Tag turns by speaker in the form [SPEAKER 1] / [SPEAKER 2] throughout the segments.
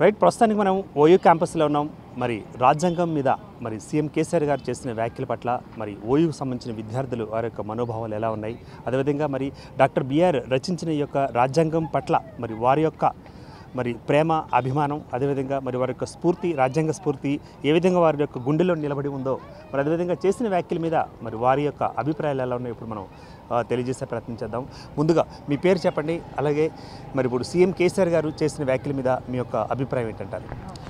[SPEAKER 1] Right ప్రస్తుతానికి మనం OU క్యాంపస్లో ఉన్నాం మరి రాజ్యాంగం మీద మరి సీఎం కేసీఆర్ గారు చేసిన వ్యాఖ్యల పట్ల మరి ఓయూకు సంబంధించిన విద్యార్థులు వారి యొక్క మనోభావాలు ఎలా ఉన్నాయి అదేవిధంగా మరి డాక్టర్ బిఆర్ రచించిన ఈ యొక్క రాజ్యాంగం పట్ల మరి వారి యొక్క మరి ప్రేమ అభిమానం అదేవిధంగా మరి వారి యొక్క స్ఫూర్తి రాజ్యాంగ స్ఫూర్తి ఏ విధంగా వారి యొక్క గుండెలో నిలబడి ఉందో మరి అదేవిధంగా చేసిన వ్యాఖ్యల మీద మరి వారి యొక్క అభిప్రాయాలు ఎలా ఉన్నాయో ఇప్పుడు మనం ఆ, తెలియజేసే ప్రయత్నం చేద్దాం ముందుగా మీ పేరు చెప్పండి అలాగే మరి ఇప్పుడు సీఎం కేసీఆర్ గారు చేసిన వ్యాఖ్యల మీద మీ యొక్క అభిప్రాయం ఏంటంటారు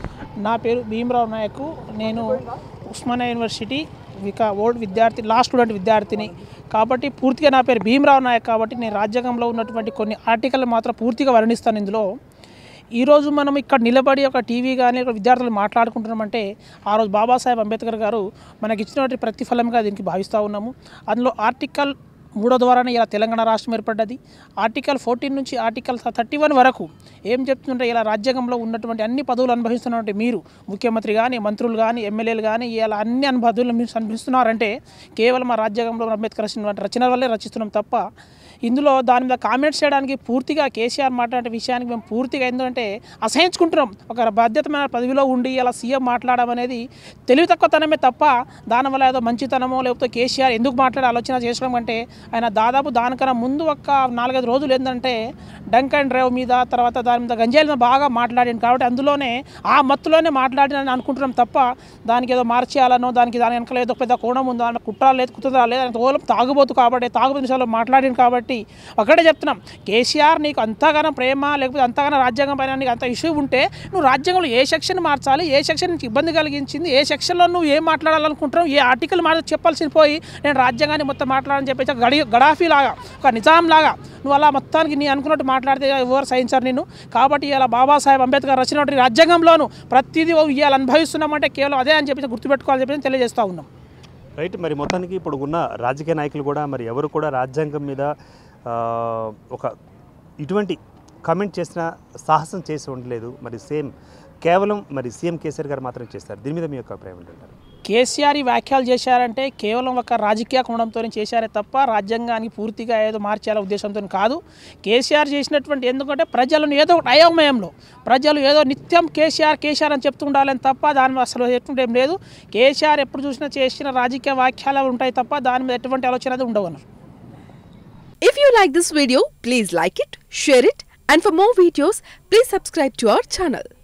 [SPEAKER 2] నా పేరు భీమరావు నాయక్ నేను ఉస్మానియా యూనివర్సిటీ వికా ఓల్డ్ విద్యార్థి లా స్టూడెంట్ విద్యార్థిని కాబట్టి పూర్తిగా నా పేరు భీమరావు నాయక్ కాబట్టి నేను రాజ్యాంగంలో ఉన్నటువంటి కొన్ని ఆర్టికల్ మాత్రం పూర్తిగా వర్ణిస్తాను ఇందులో ఈరోజు మనం ఇక్కడ నిలబడి ఒక టీవీ కానీ ఒక విద్యార్థులు మాట్లాడుకుంటున్నామంటే ఆ రోజు బాబాసాహెబ్ అంబేద్కర్ గారు మనకి ఇచ్చినటువంటి ప్రతిఫలంగా దీనికి భావిస్తూ ఉన్నాము అందులో ఆర్టికల్ మూడో ద్వారానే ఇలా తెలంగాణ రాష్ట్రం ఏర్పడ్డది ఆర్టికల్ ఫోర్టీన్ నుంచి ఆర్టికల్ థర్టీ వన్ వరకు ఏం చెప్తుంటే ఇలా రాజ్యాంగంలో ఉన్నటువంటి అన్ని పదవులు అనుభవిస్తున్నటువంటి మీరు ముఖ్యమంత్రి కానీ మంత్రులు కానీ ఎమ్మెల్యేలు కానీ ఇలా అన్ని అనుభవాలు మీరు అనుభవిస్తున్నారంటే కేవలం మా రాజ్యాంగంలో అంబేద్కర్ రచించినటువంటి రచన వల్లే రచిస్తున్నాం తప్ప ఇందులో దాని మీద కామెంట్స్ చేయడానికి పూర్తిగా కేసీఆర్ మాట్లాడే విషయానికి మేము పూర్తిగా ఎందుకంటే అసహించుకుంటున్నాం ఒక బాధ్యతమైన పదవిలో ఉండి ఇలా సీఎం మాట్లాడడం అనేది తెలివి తక్కువతనమే తప్ప దానివల్ల ఏదో మంచితనమో లేకపోతే కేసీఆర్ ఎందుకు మాట్లాడే ఆలోచన చేసడం అంటే ఆయన దాదాపు దానికన్నా ముందు ఒక నాలుగైదు రోజులు ఏంటంటే డంక్ అండ్ డ్రైవ్ మీద తర్వాత దాని మీద గంజాయిల మీద బాగా మాట్లాడింది కాబట్టి అందులోనే ఆ మత్తులోనే మాట్లాడినని అనుకుంటున్నాం తప్ప దానికి ఏదో మార్చేయాలనో దానికి దాని వెనకాల ఏదో పెద్ద కోణం ఉందో దాని కుట్ర లేదు కుతుందా లేదు ఆయన కేవలం తాగుబోతు కాబట్టి తాగుబోతు విషయాల్లో మాట్లాడింది కాబట్టి ఒకటే చెప్తున్నాం కేసీఆర్ నీకు అంతగానో ప్రేమ లేకపోతే అంతగానో రాజ్యాంగం పైన నీకు అంత ఇష్యూ ఉంటే నువ్వు రాజ్యాంగంలో ఏ సెక్షన్ మార్చాలి ఏ సెక్షన్ నీకు ఇబ్బంది కలిగించింది ఏ సెక్షన్లో నువ్వు ఏం మాట్లాడాలనుకుంటున్నావు ఏ ఆర్టికల్ మాట చెప్పాల్సి పోయి నేను రాజ్యాంగాన్ని మొత్తం మాట్లాడని చెప్పేసి ఒక గడి గడాఫీ లాగా ఒక నిజాం లాగా నువ్వు అలా మొత్తానికి నీ అనుకున్నట్టు మాట్లాడితే ఎవరు సహించారు నేను కాబట్టి ఇలా బాబాసాహెబ్ అంబేద్కర్ రచినటువంటి రాజ్యాంగంలోను ప్రతిదీ ఇవాళ అనుభవిస్తున్నామంటే కేవలం అదే అని చెప్పి గుర్తుపెట్టుకోవాలని చెప్పి తెలియజేస్తూ ఉన్నాం
[SPEAKER 1] రైట్ మరి మొత్తానికి ఇప్పుడు ఉన్న రాజకీయ నాయకులు కూడా మరి ఎవరు కూడా రాజ్యాంగం మీద ఆ, ఒక ఇటువంటి కమెంట్ చేసిన సాహసం చేసి ఉండలేదు మరి సేమ్ కేవలం మరి సీఎం కేసీఆర్ గారు మాత్రం చేస్తారు దీని మీద మీ యొక్క అభిప్రాయం ఏంటంటారు
[SPEAKER 2] కేసీఆర్ ఈ వ్యాఖ్యలు చేశారంటే కేవలం ఒక రాజకీయ కోణంతో చేశారే తప్ప రాజ్యాంగానికి పూర్తిగా ఏదో మార్చేయాల ఉద్దేశంతో కాదు కేసీఆర్ చేసినటువంటి ఎందుకంటే ప్రజలను ఏదో ఒక అయోమయంలో ప్రజలు ఏదో నిత్యం కేసీఆర్ కేసీఆర్ అని చెప్తుండాలని తప్ప దాని మీద అసలు ఎటువంటి ఏం లేదు కేసీఆర్ ఎప్పుడు చూసినా చేసిన రాజకీయ వ్యాఖ్యలు ఉంటాయి తప్ప దాని మీద ఎటువంటి ఆలోచన అది ఉండవు అన్నారు
[SPEAKER 3] If you like this video, please like it, share it, and for more videos, please subscribe to our channel.